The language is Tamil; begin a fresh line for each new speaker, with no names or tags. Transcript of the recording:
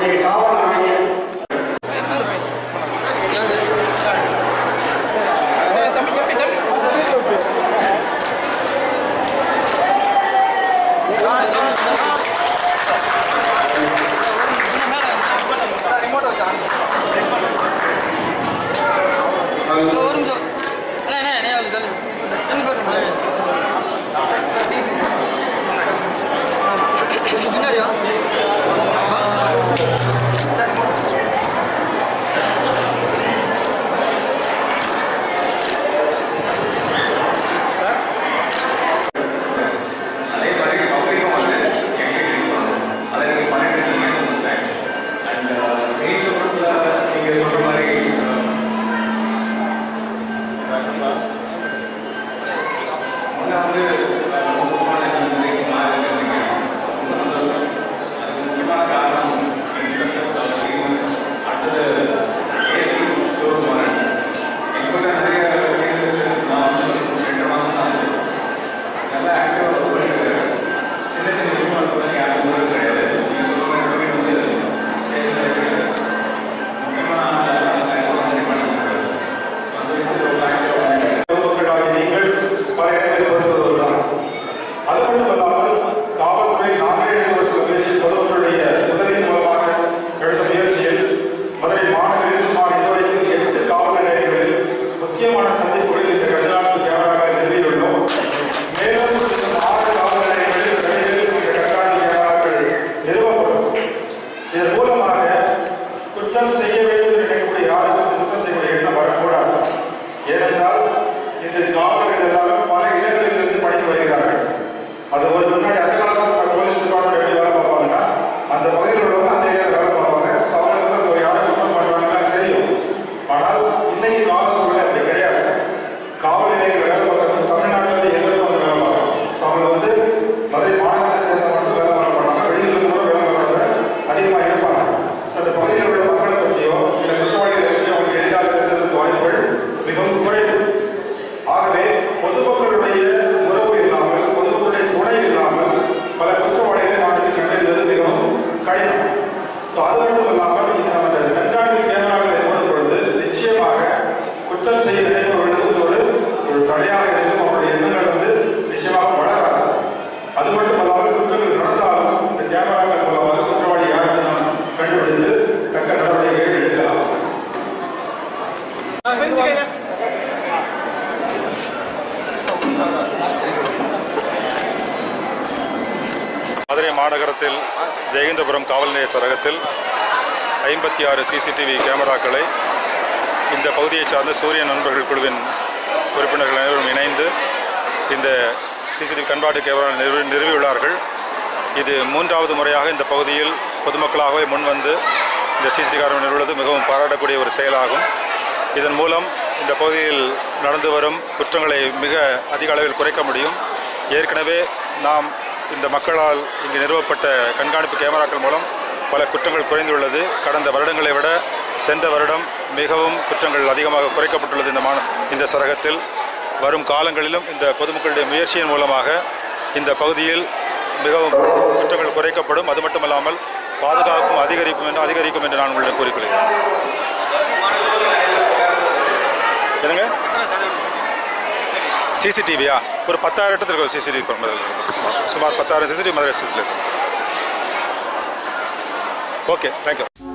நம்முடைய காவல் ஆணையர்
ஒரு நிமிஷம் அண்ணா அண்ணா அண்ணா வந்து சொல்லு ரெண்டு பேரும் கொஞ்சம் பின்னாடியா
அதே மாதிரி பப்ளிக்கும் வந்து எங்களுக்கு அதை நீங்கள் பண்ணிட்டு தேங்க்ஸ் அண்ட் நீட் சொல்கிறதுல நீங்கள் சொல்கிற மாதிரி முன்ன வந்து ரொம்ப முக்கியமான நிலைக்கு மாறி இருக்கீங்க. ரொம்ப சந்தோஷம் அதுக்கு முக்கியமான காரணம் அடுத்தது ஏசி ஷோரூம் வரேன் இப்போ நிறைய cases நான் வந்து ரெண்டு மாதம் தான் ஆச்சு நல்லா ஆக்டிவாக ஒர்க் பண்ணிட்டு சின்ன சின்ன விஷயம் கூட யாரும் ஊருக்கு கிடையாது நீங்கள் சொல்கிற மாதிரி வந்து ஸ்டேஷனில் முக்கியமாக வந்து பண்ணுறது அந்த விஷயத்தில் ஒரு ஆக்டிவாக பண்ணிட்டு
பொதுமக்களாகிய நீங்கள் பல இடங்களில் வருவதுதான் அது மட்டுமல்லாமல் காவல்துறை நாங்கள் எடுத்த ஒரு சில முயற்சி பொதுமக்களுடைய உதவியின் மூலமாக எடுத்த முயற்சியில் மதுரை மாநகரில் சுமார் இதுவரைக்கும் எட்டு காவல் நிலையங்களில் முக்கியமான சந்திப்புகளில் இந்த கண்காணிப்பு கேமராக்களை நிறுவியுள்ளோம் மேலும் இன்னும் ஆறு காவல் நிலையங்களில் விரைவில் இந்த கண்காணிப்பு கேமராக்கள் நிறுவப்படும் இதன் மூலமாக குற்றம் செய்ய வேண்டும் என்று நினைக்கக்கூடிய யாருக்கும் இந்த குற்றம் செய்யக்கூடிய எண்ணம் வரக்கூடாது ஏனென்றால் இந்த காவலர்கள் எல்லாரும் பல இடங்களில் இருந்து படித்து வருகிறார்கள் அது ஒரு முன்னாடி அந்த காலத்தில் நம்ம போலீஸ் டிபார்ட்மெண்ட் எப்படி வேலை பார்ப்பாங்கன்னா அந்த பகுதியில் உள்ளவங்க அந்த ஏரியாவில் வேலை பார்ப்பாங்க ஸோ அவங்க வந்து ஒரு யாரும் குற்றம் பண்ணுறாங்கன்னா தெரியும் ஆனால் இன்னைக்கு கால சூழ்நிலை அப்படி கிடையாது காவல் நிலையங்கள் வேலை பார்க்கறது தமிழ்நாட்டில் எங்களுக்கு வந்து வேலை பார்க்கணும் ஸோ அவங்க வந்து மதுரை மாநிலத்தை சேர்ந்த மட்டும் வேலை பார்க்க மாட்டாங்க வெளியிலிருந்து கூட வேலை பார்க்கறவங்க அதிகமாக இருப்பாங்க ஸோ அந்த பகுதியில் உள்ள மக்களை பற்றியோ இல்லை குற்றவாளிகளை பற்றியோ அவங்களுக்கு எளிதாக தெரிந்ததுக்கு வாய்ப்புகள் மிகவும் குறைவு ஆகவே பொதுமக்களுடைய உறவு இல்லாமல் பொதுமக்களுடைய துணை இல்லாமல் பல குற்றவாளிகளை நாம் இன்று கண்டறிவது மிகவும் கடினம் ஸோ அது மட்டும் இல்லாமல் இந்த நம்ம இந்த கண்காணிப்பு கேமராக்களை போடும் பொழுது நிச்சயமாக குற்றம் செய்ய நினைப்பவர்களுக்கு வந்து ஒரு ஒரு தடையாக இருக்கும் அவருடைய எண்ணங்கள் வந்து நிச்சயமாக வளராது அது மட்டும் இல்லாமல் குற்றங்கள் நடந்தாலும் இந்த கேமராக்கள் மூலமாக குற்றவாளி யாருக்கு நாம் கண்டுபிடித்து தக்க நடவடிக்கைகள் எடுக்கலாம்
மதுரை மாநகரத்தில் ஜெயந்தபுரம் காவல் நிலைய சரகத்தில் ஐம்பத்தி ஆறு சிசிடிவி கேமராக்களை இந்த பகுதியைச் சார்ந்த சூரிய நண்பர்கள் குழுவின் உறுப்பினர்கள் அனைவரும் இணைந்து இந்த சிசிடிவி கண்பாட்டு கேமரா நிறுவி நிறுவியுள்ளார்கள் இது மூன்றாவது முறையாக இந்த பகுதியில் பொதுமக்களாகவே முன்வந்து இந்த சிசிடிவி கேமரா நிறுவுவது மிகவும் பாராட்டக்கூடிய ஒரு செயலாகும் இதன் மூலம் இந்த பகுதியில் நடந்து வரும் குற்றங்களை மிக அதிக அளவில் குறைக்க முடியும் ஏற்கனவே நாம் இந்த மக்களால் இங்கு நிறுவப்பட்ட கண்காணிப்பு கேமராக்கள் மூலம் பல குற்றங்கள் குறைந்துள்ளது கடந்த வருடங்களை விட சென்ற வருடம் மிகவும் குற்றங்கள் அதிகமாக குறைக்கப்பட்டுள்ளது இந்த மான இந்த சரகத்தில் வரும் காலங்களிலும் இந்த பொதுமக்களுடைய முயற்சியின் மூலமாக இந்த பகுதியில் மிகவும் குற்றங்கள் குறைக்கப்படும் அது மட்டுமல்லாமல் பாதுகாப்பும் அதிகரிக்கும் என்று அதிகரிக்கும் என்று நான் உங்களிடம் கூறிக்கொள்கிறேன் என்னங்க சிசிடிவியா ஒரு பத்தாயிரம் இடத்துல இருக்கும் சிசிடிவி சுமார் சுமார் பத்தாயிரம் சிசிடிவி மதுரை டிஸ்ட்ரிக்ட்ல இருக்கு ஓகே தேங்க்யூ